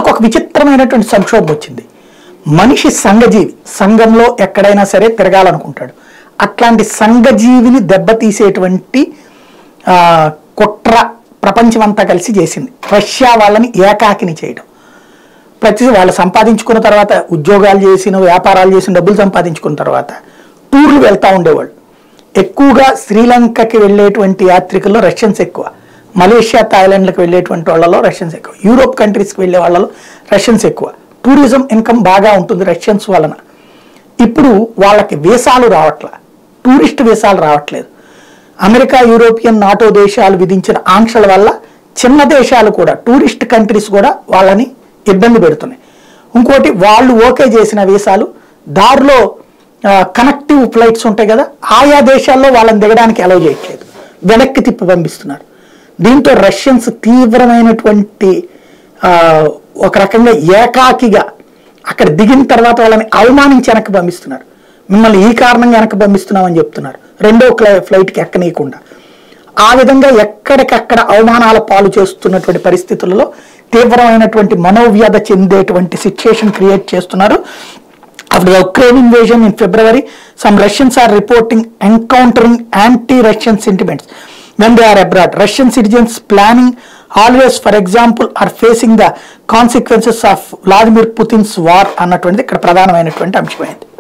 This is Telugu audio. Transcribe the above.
వాళ్ళకు ఒక విచిత్రమైనటువంటి సంక్షోభం వచ్చింది మనిషి సంఘజీవి సంఘంలో ఎక్కడైనా సరే తిరగాలనుకుంటాడు అట్లాంటి సంఘజీవిని దెబ్బతీసేటువంటి ఆ, కుట్ర ప్రపంచమంతా కలిసి చేసింది రష్యా వాళ్ళని ఏకాకిని చేయడం ప్రతి వాళ్ళు సంపాదించుకున్న తర్వాత ఉద్యోగాలు చేసిన వ్యాపారాలు చేసిన డబ్బులు సంపాదించుకున్న తర్వాత టూర్లు వెళ్తూ ఉండేవాళ్ళు ఎక్కువగా శ్రీలంకకి వెళ్ళేటువంటి యాత్రికుల్లో రష్యన్స్ ఎక్కువ మలేషియా థాయిలాండ్లకు వెళ్ళేటువంటి వాళ్ళలో రష్యన్స్ ఎక్కువ యూరోప్ కంట్రీస్కి వెళ్ళే వాళ్ళలో రష్యన్స్ ఎక్కువ టూరిజం ఇన్కమ్ బాగా ఉంటుంది రష్యన్స్ వలన ఇప్పుడు వాళ్ళకి వీసాలు రావట్లా టూరిస్ట్ వీసాలు రావట్లేదు అమెరికా యూరోపియన్ నాటో దేశాలు విధించిన ఆంక్షల వల్ల చిన్న దేశాలు కూడా టూరిస్ట్ కంట్రీస్ కూడా వాళ్ళని ఇబ్బంది పెడుతున్నాయి ఇంకోటి వాళ్ళు ఓకే చేసిన వీసాలు దారిలో కనెక్టివ్ ఫ్లైట్స్ ఉంటాయి కదా ఆయా దేశాల్లో వాళ్ళని దిగడానికి అలౌ చేయట్లేదు వెనక్కి తిప్పి పంపిస్తున్నారు దీంతో రష్యన్స్ తీవ్రమైనటువంటి ఆ, ఒక రకంగా ఏకాకిగా అక్కడ దిగిన తర్వాత వాళ్ళని అవమానించి వెనక్కి పంపిస్తున్నారు మిమ్మల్ని ఈ కారణంగా వెనక్కి పంపిస్తున్నామని చెప్తున్నారు రెండో క్లై- ఫ్లైట్కి ఎక్కనీయకుండా ఆ విధంగా ఎక్కడికక్కడ అవమానాల పాలు చేస్తున్నటువంటి పరిస్థితులలో తీవ్రమైనటువంటి మనోవ్యధ చెందేటువంటి సిచ్యుయేషన్ క్రియేట్ చేస్తున్నారు after the Ukraine invasion in February, some Russians are reporting encountering anti-Russian sentiments when they are abroad. Russian citizens planning always, for example, are facing the consequences of Vladimir Putin's war అన్నటువంటిది ఇక్కడ ప్రధానమైనటువంటి అంశమైంది